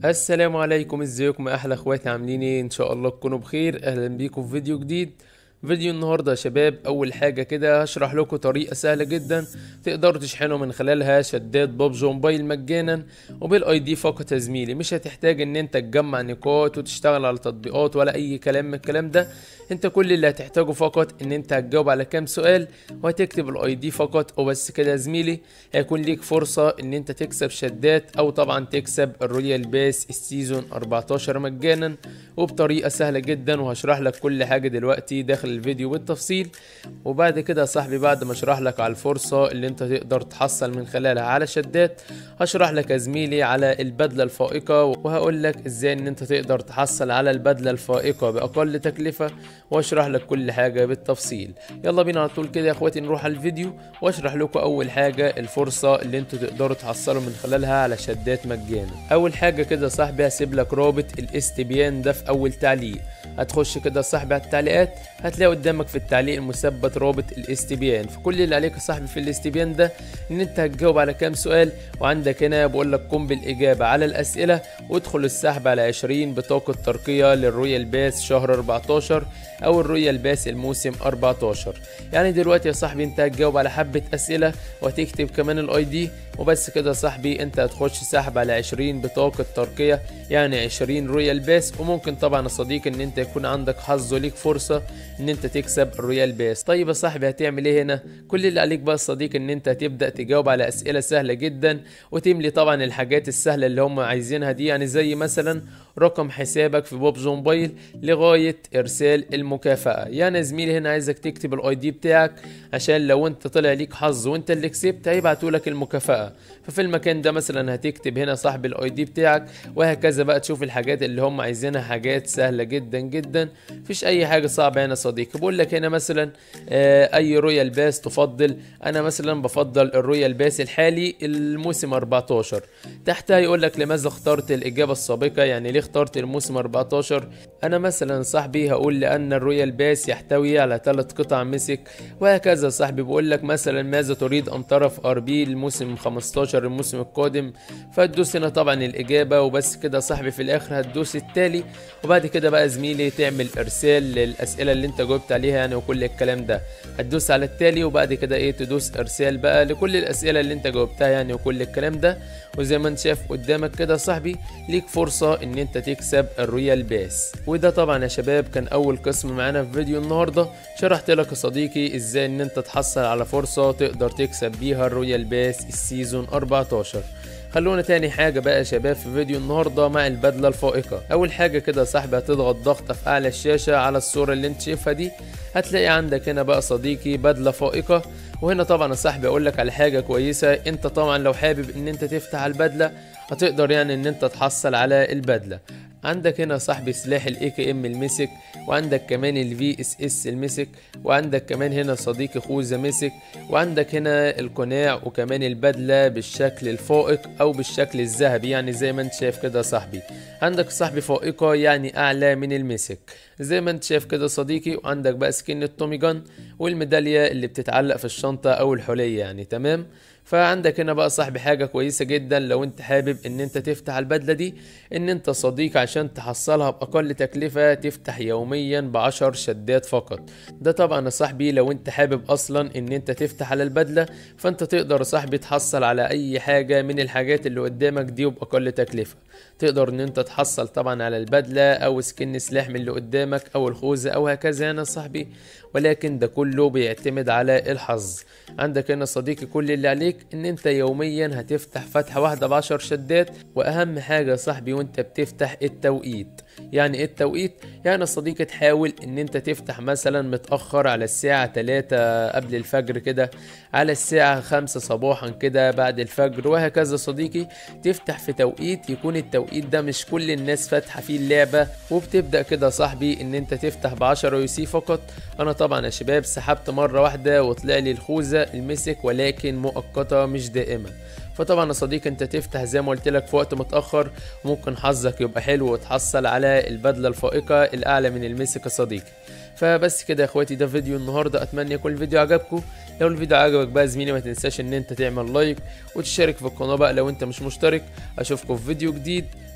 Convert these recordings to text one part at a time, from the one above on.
السلام عليكم ازيكم يا احلى اخواتي عاملين ايه ان شاء الله تكونوا بخير اهلا بيكم في فيديو جديد فيديو النهارده يا شباب اول حاجه كده هشرح لكم طريقه سهله جدا تقدروا تشحنوا من خلالها شدات بابجي موبايل مجانا وبالاي دي فقط يا زميلي مش هتحتاج ان انت تجمع نقاط وتشتغل على تطبيقات ولا اي كلام من الكلام ده انت كل اللي هتحتاجه فقط ان انت هتجاوب على كام سؤال وهتكتب الاي دي فقط وبس كده يا زميلي هيكون ليك فرصه ان انت تكسب شدات او طبعا تكسب الرويال باس السيزون 14 مجانا وبطريقه سهله جدا وهشرح لك كل حاجه دلوقتي داخل الفيديو بالتفصيل وبعد كده يا صاحبي بعد ما اشرح لك على الفرصه اللي انت تقدر تحصل من خلالها على شدات هشرح لك يا زميلي على البدله الفائقه وهقول لك ازاي ان انت تقدر تحصل على البدله الفائقه باقل تكلفه واشرح لك كل حاجه بالتفصيل يلا بينا على طول كده يا اخواتي نروح على الفيديو واشرح لكم اول حاجه الفرصه اللي انتوا تقدروا تحصلوا من خلالها على شدات مجانا اول حاجه كده يا صاحبي هسيب لك رابط الاستبيان ده في اول تعليق هتخش كده يا صاحبي على التعليقات هتلاقي قدامك في التعليق المثبت رابط الاستبيان فكل اللي عليك يا صاحبي في الاستبيان ده ان انت هتجاوب على كام سؤال وعندك هنا بقول لك قم بالاجابه على الاسئله وادخل السحب على 20 بطاقه ترقيه للرويال باس شهر 14 او الرويال باس الموسم 14 يعني دلوقتي يا صاحبي انت هتجاوب على حبه اسئله وهتكتب كمان الاي دي وبس كده يا صاحبي انت هتخش سحب على 20 بطاقه ترقيه يعني 20 رويال باس وممكن طبعا يا صديقي ان انت يكون عندك حظ وليك فرصه ان انت تكسب الرويال باس طيب يا صاحبي هتعمل ايه هنا كل اللي عليك بقى يا صديقي ان انت هتبدا تجاوب على اسئله سهله جدا وتملي طبعا الحاجات السهله اللي هم عايزينها دي يعني زي مثلا رقم حسابك في بوبجي موبايل لغايه ارسال المكافاه يعني يا زميلي هنا عايزك تكتب الاي دي بتاعك عشان لو انت طلع ليك حظ وانت اللي كسبت هيبعتوا لك المكافاه ففي المكان ده مثلا هتكتب هنا صاحب الاي دي بتاعك وهكذا بقى تشوف الحاجات اللي هم عايزينها حاجات سهله جدا جدا مفيش اي حاجه صعبه هنا صديقي بقول لك هنا مثلا آه اي رويال باس تفضل انا مثلا بفضل الرويال باس الحالي الموسم 14 تحتها يقول لك لماذا اخترت الاجابه السابقه يعني ليه اخترت الموسم 14 انا مثلا صاحبي هقول لان الرويال باس يحتوي على ثلاث قطع مسك وهكذا صاحبي بقول لك مثلا ماذا تريد ان ترى في ار بي الموسم 15 الموسم القادم فتدوس هنا طبعا الاجابه وبس كده صاحبي في الاخر هتدوس التالي وبعد كده بقى زميلي تعمل ارسال للاسئله اللي انت جاوبت عليها يعني وكل الكلام ده هتدوس على التالي وبعد كده ايه تدوس ارسال بقى لكل الاسئله اللي انت جاوبتها يعني وكل الكلام ده وزي ما انت شايف قدامك كده صاحبي ليك فرصه ان انت تكسب الرويال باس وده طبعا يا شباب كان اول قسم معانا في فيديو النهارده شرحت لك يا صديقي ازاي ان انت تحصل على فرصه تقدر تكسب بيها الرويال باس السيزون 14 خلونا تاني حاجة بقى يا شباب في فيديو النهاردة مع البدلة الفائقة أول حاجة كده يا صاحبي هتضغط ضغطة في أعلى الشاشة على الصورة اللي انت شايفها دي هتلاقي عندك هنا بقى صديقي بدلة فائقة وهنا طبعا يا صاحبي أقول لك على حاجة كويسة انت طبعا لو حابب ان انت تفتح البدلة هتقدر يعني ان انت تحصل على البدلة عندك هنا صاحبي سلاح الاي كي ام المسك وعندك كمان الفي اس اس المسك وعندك كمان هنا صديقي خوذة مسك وعندك هنا القناع وكمان البدلة بالشكل الفائق او بالشكل الذهبي يعني زي ما انت شايف كده صاحبي عندك صاحبي فائقة يعني اعلى من المسك زي ما انت شايف كده صديقي وعندك بقى سكين التومي جان والميدالية اللي بتتعلق في الشنطة او الحلية يعني تمام فعندك هنا بقى صاحبي حاجة كويسة جدا لو انت حابب ان انت تفتح البدلة دي ان انت صديق عشان تحصلها باقل تكلفة تفتح يوميا بعشر شدات فقط ده طبعا يا صاحبي لو انت حابب اصلا ان انت تفتح على البدلة فانت تقدر يا صاحبي تحصل على اي حاجة من الحاجات اللي قدامك دي وباقل تكلفة تقدر ان انت تحصل طبعا على البدلة او سكن سلاح من اللي قدامك او الخوذة او هكذا هنا صاحبي ولكن ده كله بيعتمد على الحظ عندك هنا صديقي كل اللي عليك ان انت يوميا هتفتح فتحة واحدة بعشر شدات واهم حاجة يا صاحبي وانت بتفتح التوقيت يعني ايه التوقيت يعني يا صديقي تحاول ان انت تفتح مثلا متأخر على الساعة 3 قبل الفجر كده على الساعة 5 صباحا كده بعد الفجر وهكذا صديقي تفتح في توقيت يكون التوقيت ده مش كل الناس فاتحة فيه اللعبة وبتبدأ كده صاحبي ان انت تفتح بعشرة يو سي فقط انا طبعا يا شباب سحبت مرة واحدة وطلع لي الخوذة المسك ولكن مؤقتة مش دائمة فطبعا يا صديقي انت تفتح زي ما قلت لك في وقت متاخر ممكن حظك يبقى حلو وتحصل على البدله الفائقه الاعلى من المسك يا صديقي فبس كده يا اخواتي ده فيديو النهارده اتمنى يكون الفيديو عجبكم لو الفيديو عجبك بقى زميلي ما تنساش ان انت تعمل لايك وتشترك في القناه بقى لو انت مش مشترك اشوفكم في فيديو جديد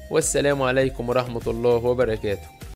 والسلام عليكم ورحمة الله وبركاته